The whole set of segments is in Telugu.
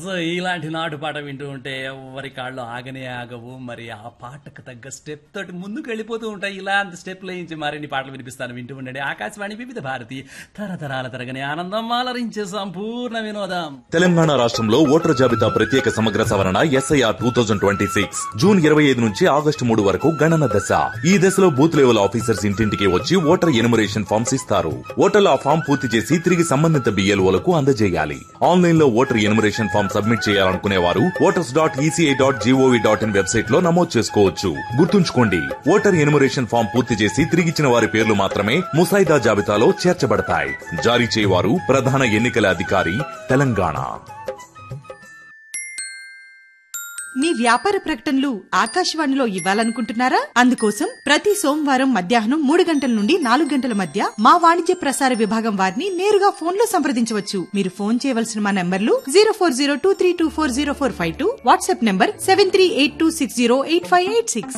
సో ఇలాంటి నాటు పాట వింటూ ఉంటే ఎవరి కాళ్ళు ఆగనే ఆగవు మరి ఆ పాటకు తగ్గ స్టెప్ తోటి ముందుకు వెళ్ళిపోతూ ఉంటాయి ఇలాంటి స్టెప్ లేయించి మరిన్ని పాటలు వినిపిస్తాను వింటూ ఉండండి ఆకాశవాణి వివిధ భారతి తరతరాల తరగని ఆనందం ఆలరించే సంపూర్ణ వినోదం తెలంగాణ రాష్ట్రంలో ఓటర్ జాబితా ప్రత్యేక సమగ్ర సవరణ SIR two thousand twenty six June ఇరవై ఐదు నుంచి ఆగస్టు మూడు వరకు గణన దశ ఈ దశలో బూత్ లెవెల్ ఆఫీసర్స్ ఇంటింటికి వచ్చి ఓటర్ ఎనుమరేషన్ ఫామ్స్ ఇస్తారు ఓటర్లు ఆ ఫామ్ పూర్తి చేసి తిరిగి సంబంధిత బిఎల్ఓలకు అందజేయాలి ఆన్లైన్ లో ఓటర్ ఎనుమరేషన్ ఫామ్ సబ్మిట్ చేయాలనుకునే వారు voters dot ECI dot GOV dot in website లో నమోదు చేసుకోవచ్చు గుర్తుంచుకోండి ఓటర్ ఎనుమరేషన్ ఫామ్ పూర్తి చేసి తిరిగిచ్చిన వారి పేర్లు మాత్రమే ముసాయిదా జాబితాలో చేర్చబడతాయి జారీ చేయవారు ప్రధాన ఎన్నికల అధికారి తెలంగాణ మీ వ్యాపార ప్రకటనలు ఆకాశవాణిలో ఇవ్వాలనుకుంటున్నారా అందుకోసం ప్రతి సోమవారం మధ్యాహ్నం మూడు గంటల నుండి నాలుగు గంటల మధ్య మా వాణిజ్య ప్రసార విభాగం వారిని నేరుగా ఫోన్ లో సంప్రదించవచ్చు మీరు ఫోన్ చేయవలసిన మా నంబర్లు zero four zero two three two four zero four five two WhatsApp number seven three eight two six zero eight five eight six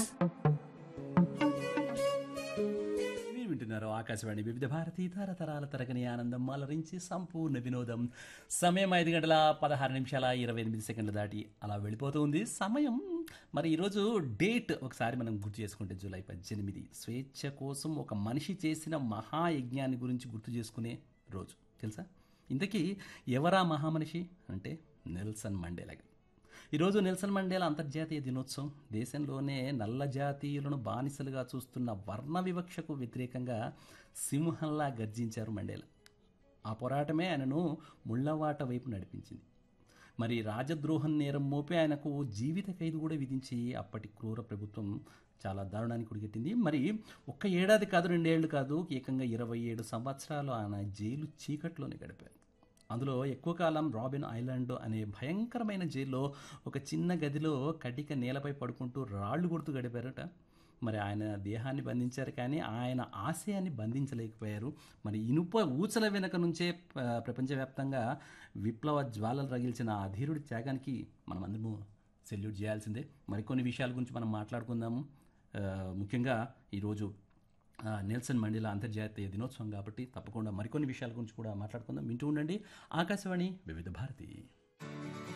మీరు వింటున్నారు ఆకాశవాణి వివిధ భారతి తరతరాల తరగని ఆనందం అలరించి సంపూర్ణ వినోదం సమయం ఐదు గంటల పదహారు నిమిషాల ఇరవై ఎనిమిది సెకండ్లు దాటి అలా వెళ్ళిపోతూ ఉంది సమయం మరి ఈరోజు డేట్ ఒకసారి మనం గుర్తు చేసుకుంటే జూలై పద్దెనిమిది స్వేచ్ఛ కోసం ఒక మనిషి చేసిన మహాయజ్ఞాన్ని గురించి గుర్తు చేసుకునే రోజు తెలుసా ఇంతకీ ఎవరా మహామనిషి అంటే నెల్సన్ మండేలా గారు ఈరోజు నెల్సన్ మండేలా అంతర్జాతీయ దినోత్సవం దేశంలోనే నల్ల జాతీయులను బానిసలుగా చూస్తున్న వర్ణ వివక్షకు వ్యతిరేకంగా సింహంలా గర్జించారు మండేలా ఆ పోరాటమే ఆయనను ముళ్ళవాట వైపు నడిపించింది మరి రాజద్రోహం నేరం మోపి ఆయనకు జీవిత ఖైదు కూడా విధించి అప్పటి క్రూర ప్రభుత్వం చాలా దారుణానికి ఉడిగెట్టింది మరి ఒక్క ఏడాది కాదు రెండేళ్లు కాదు ఏకంగా ఇరవై ఏడు సంవత్సరాలు ఆయన జైలు చీకట్లోనే గడిపారు అందులో ఎక్కువ కాలం రాబిన్ ఐలాండ్ అనే భయంకరమైన జైల్లో ఒక చిన్న గదిలో కటిక నేలపై పడుకుంటూ రాళ్లు కొడుతూ గడిపారట మరి ఆయన దేహాన్ని బంధించారు కానీ ఆయన ఆశయాన్ని బంధించలేకపోయారు మరి ఇనుప ఊచల వెనక నుంచే ఆ, ప్రపంచవ్యాప్తంగా విప్లవ జ్వాలలు రగిల్చిన ఆ ధీరుడి త్యాగానికి మనం అందరము సెల్యూట్ చేయాల్సిందే మరికొన్ని విషయాల గురించి మనం మాట్లాడుకుందాము ఆ, ముఖ్యంగా ఈరోజు ఆ, నెల్సన్ మండేలా అంతర్జాతీయ దినోత్సవం కాబట్టి తప్పకుండా మరికొన్ని విషయాల గురించి కూడా మాట్లాడుకుందాం వింటూ ఉండండి ఆకాశవాణి వివిధ భారతి